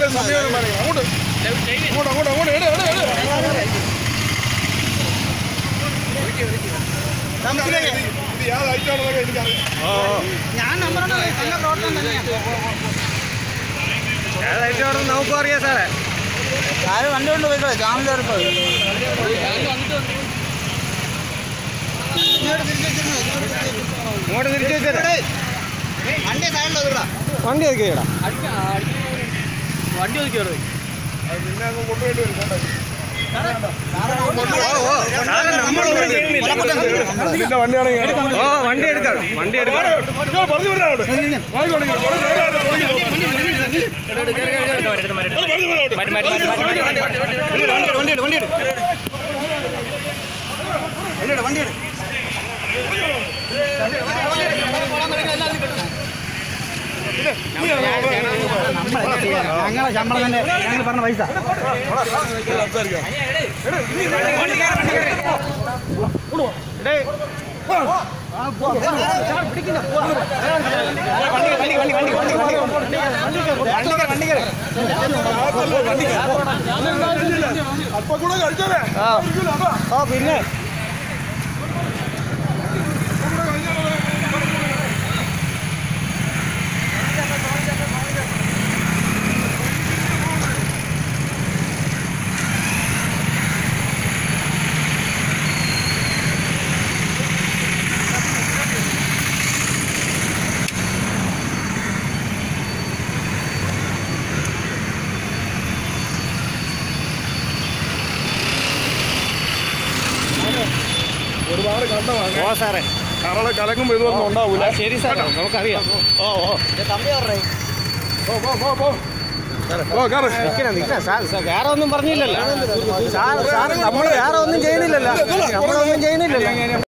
സമയം പറയും അങ്ങോട്ട് അങ്ങോട്ട് അങ്ങോട്ട് അങ്ങോട്ട് എട് എട് എട് ഇത് ഏത് ഐറ്റാണെന്നൊക്കെ എനിക്കറിയാം ഞാൻ നമ്പറാണ് നല്ല റോഡിലും തന്നെയാണ് ഏതായിട്ട് നമുക്കും അറിയാം സാറേ ആര് വണ്ടി കൊണ്ട് പോയിക്കോ ജാമിൽ പോയി ഇങ്ങോട്ട് തിരിച്ചു വെച്ചേ വണ്ടി സൈഡിലോ ഇവിടെ വണ്ടി ഒതുക്കി ഇടാം വണ്ടി ഒതുക്കി അത് നിന്നെ അങ്ങ് കൊണ്ടുപോയിട്ട് വരും കണ്ടോ? നിന്റെ വണ്ടിയാണെങ്കിൽ ഓ വണ്ടി എടുക്കാം വണ്ടി എടുക്കാം ഞാൻ പറഞ്ഞു വിടാം അവിടെ. വാങ്ങിക്കോളൂ, ഇങ്ങോട്ട്. പറഞ്ഞു വിടാം, അവിടെ തുടങ്ങി. അത് പറഞ്ഞു വിടാം അവിടെ. വണ്ടി എടു വണ്ടി എടു വണ്ടി എടു വണ്ടി എടു ഞങ്ങളെ ശമ്പളം തന്നെ ഞങ്ങൾ പറഞ്ഞ പൈസ സംസാരിക്കാം. അപ്പൊ കൂടെ കഴിച്ചാലേ ഇരിക്കൂല, അതാ. ഓ പിന്നെ ഒരുപാട് കണ്ടമാണ് ഓ സാറേ കറള് കലക്കുമ്പോ ഇതൊന്നും ഉണ്ടാവൂല ശരി സാറേ നമുക്കറിയാം ഓ ഓ തമ്പി പറഞ്ഞേ പോ, പോ, പോ, പോ. ഓ കയറ് നിൽക്കണം നിൽക്കണം സാർ സാർ വേറെ ഒന്നും പറഞ്ഞില്ലല്ലോ സാർ സാർ നമ്മൾ വേറെ ഒന്നും ചെയ്യുന്നില്ലല്ലോ നമ്മളൊന്നും ചെയ്യുന്നില്ലല്ലോ